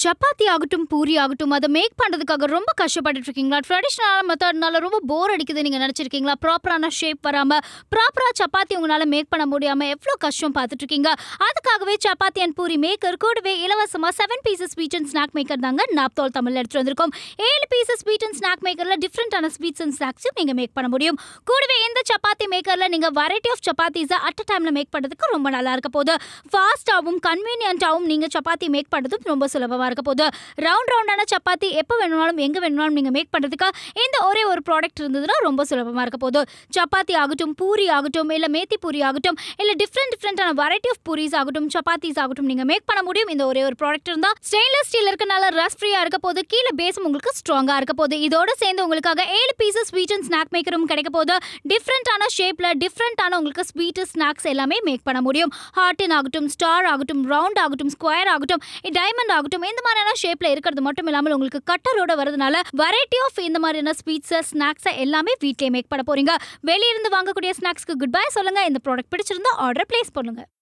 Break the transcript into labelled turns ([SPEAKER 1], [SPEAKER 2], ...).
[SPEAKER 1] சப்பாத்தி ஆகட்டும், பூரி ஆகட்டும், அத மேக் பண்றதுக்காக ரொம்ப கஷ்டப்பட்டுட்டு இருக்கீங்களா? ட்ரெடிஷனலான மெத்தட்னால ரொம்ப போர் அடிக்குது நீங்க நெனச்சிருக்கீங்களா? ப்ராப்பரான ஷேப் வராம, ப்ராப்பரா சப்பாத்தி உங்களால மேக் பண்ண முடியாம எவ்ளோ கஷ்டம் பார்த்துட்டு இருக்கீங்க. அதுக்காகவே சப்பாத்தி அண்ட் பூரி மேக்கர் கூடவே இலவசமா 7 pieces sweet and snack maker தாங்க நாப்தோல் தமிழ்ல எடுத்துட்டு வந்திருக்கோம். 7 பீசஸ் ஸ்வீட் அண்ட் ஸ்நாக் மேக்கர்ல டிஃபரண்டான ஸ்வீட்ஸ் அண்ட் ஸ்நாக்ஸும் நீங்க மேக் பண்ண முடியும். கூடவே இந்த சப்பாத்தி மேக்கர்ல நீங்க variety of chapatis at a டைம்ல மேக் பண்றதுக்கு ரொம்ப நல்லா இருக்க போது. ஃபாஸ்ட்டாவும், கன்வீனியன்ட்டாவும் நீங்க சப்பாத்தி மேக் பண்றதும் ரொம்ப சுலபமா இருக்க போது. ரவுண்ட் ரவுண்டான சப்பாத்தி எப்ப வேணும்னாலும், எங்க வேணும்னாலும் நீங்க மேக் பண்றதுக்கு இந்த ஒரே ஒரு ப்ராடக்ட் இருந்ததுன்னா ரொம்ப சுலபமா இருக்க போது. சப்பாத்தி ஆகட்டும், பூரி ஆகட்டும், இல்ல மேத்தி பூரி ஆகட்டும், இல்ல டிஃபரண்ட் டிஃபரண்டான வெரைட்டி ஆஃப் பூரிஸ் ஆகட்டும், சப்பாத்தீஸ் ஆகட்டும் நீங்க மேக் பண்ண முடியும். இந்த ஒரே ஒரு ப்ராடக்ட் இருந்தா ஸ்டெயின்லெஸ் ஸ்டீல் இருக்கனால ரஸ்ட் ஃப்ரீயா இருக்க போது. கீழ பேஸும் உங்களுக்கு ஸ்ட்ராங்கா இருக்க போது. இதோட சேர்ந்து உங்களுக்காக 7 பீசஸ் ஸ்வீட் அண்ட் ஸ்நாக் மேக்கரும் கிடைக்க போது. டிஃபரண்டான ஷேப்ல, டிஃபரண்டான உங்களுக்கு ஸ்வீட் ஸ்நாக்ஸ் எல்லாமே மேக் பண்ண முடியும். ஹார்டின் ஆகட்டும், ஸ்டார் ஆகட்டும், ரவுண்ட் ஆகட்டும், ஸ்கொயர் ஆகட்டும், டைமண்ட் ஆகட்டும் இந்த மாதிரியான ஷேப்ல இருக்கிறது மட்டும் இல்லாமல் உங்களுக்கு கட்டரோட வரதுனால வெரைட்டி ஆஃப் இந்த மாதிரியான ஸ்வீட்ஸ், ஸ்நாக்ஸ் எல்லாமே வீட்லயே மேக் பண்ண போறீங்க. வெளிய இருந்து வாங்கக்கூடிய ஸ்நாக்ஸ்க்கு குட் பை சொல்லுங்க. இந்த ப்ராடக்ட் பிடிச்சிருந்தா ஆர்டர் பிளேஸ் பண்ணுங்க.